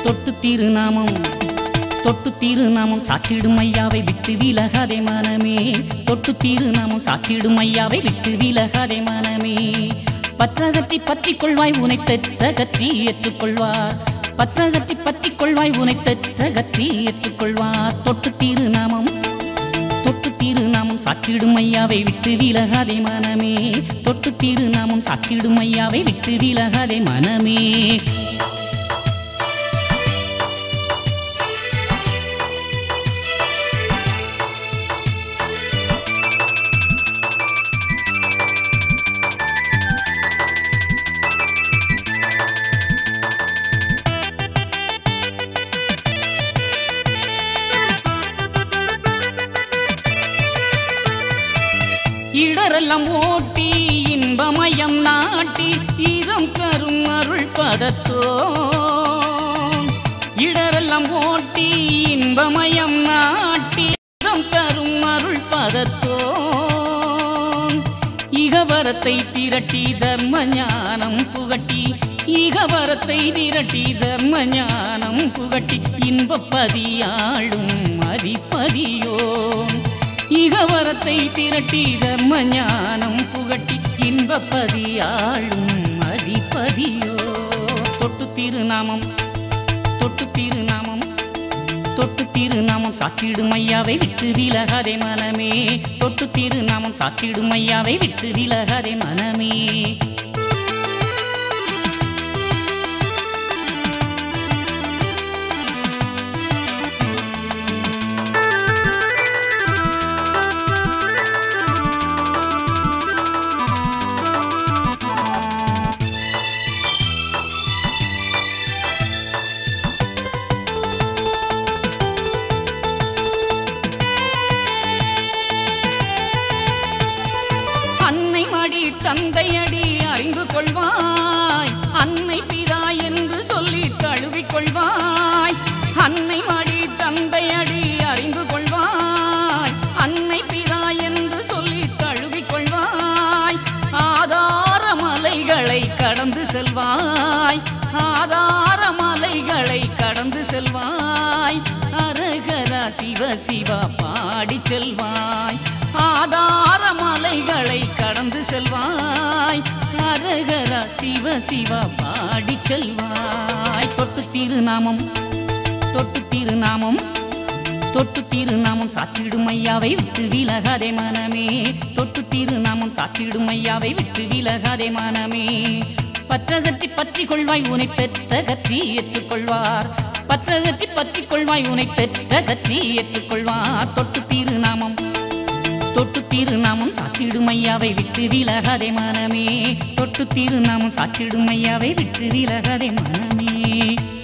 தொட்டு திருநாமம் தொட்டு திருநாமம் சாத்திடும் ஐயாவை விட்டு விலகாதே மனமே தொட்டு திருநாமம் சாத்திடும் ஐயாவை விட்டு விலகாதே மனமே பற்றகத்தி பற்றிக் கொள்வாய் உனை பெற்ற கற்றி ஏற்றுக்கொள்வார் பற்றகத்தி பற்றிக் கொள்வாய் உனை பெற்ற கற்றி ஏற்றுக்கொள்வார் தொட்டு திருநாமம் தொட்டு திருநாமம் சாத்திடும் ஐயாவை விட்டு விலகாதே மனமே தொட்டு திருநாமம் சாத்திடும் ஐயாவை விட்டு விலகாதே மனமே இடரெல்லாம் ஓட்டி இன்பமயம் நாட்டி இதம் தரும் அருள் பதத்தோ இடரெல்லாம் ஓட்டி இன்பமயம் நாட்டி இதம் தரும் அருள் பதத்தோ இகவரத்தை திரட்டி தர்ம ஞானம் புகட்டி இகவரத்தை திரட்டி தர்ம ஞானம் புகட்டி இன்பப்பதியாளும் அதிபதியோம் இகவரத்தை திரட்டி தர்ம ஞானம் புகட்டி இன்பப்பதியாளும் அதிபதியோ தொட்டு திருநாமம் தொட்டு திருநாமம் தொட்டு திருநாமம் சாத்திடும் ஐயாவை விட்டு விலகாதே மனமே தொட்டு திருநாமம் சாத்திடும் ஐயாவை விட்டு விலகாதே மனமே அன்னை மடி தந்தையடி அறிந்து கொள்வாய் அன்னை பிதா என்று சொல்லி தழுவிக் கொள்வாய் அன்னை மடி தந்தையடி அறிந்து கொள்வாய் அன்னை பிதா என்று சொல்லி தழுவிக் கொள்வாய் ஆதார மலைகளை கடந்து செல்வாய் ஆதார மலைகளை கடந்து செல்வாய் அரகரா சிவ சிவா பாடி செல்வாய் ஆதார மலைகளை கடந்து செல்வாய் அரகரா சிவ சிவா பாடி செல்வாய் தொட்டு திருநாமம் தொட்டு திருநாமம் தொட்டு திருநாமம் சாத்திடும் ஐயாவை விட்டு விலகாதே மனமே தொட்டு திருநாமம் சாத்திடும் ஐயாவை விட்டு விலகாதே மனமே பற்றகத்தி பற்றி கொள்வாய் உனை பெற்ற கற்றி ஏற்றுக்கொள்வார் பற்றகத்தி பற்றி கொள்வாய் உனை பெற்ற கற்றி ஏற்றுக்கொள்வார் தொட்டு திருநாமம் தொட்டு திருநாமம் சாத்திடும் ஐயாவை விட்டு விலகாதே மனமே தொட்டு திருநாமம் சாத்திடும் ஐயாவை விட்டு விலகாதே மனமே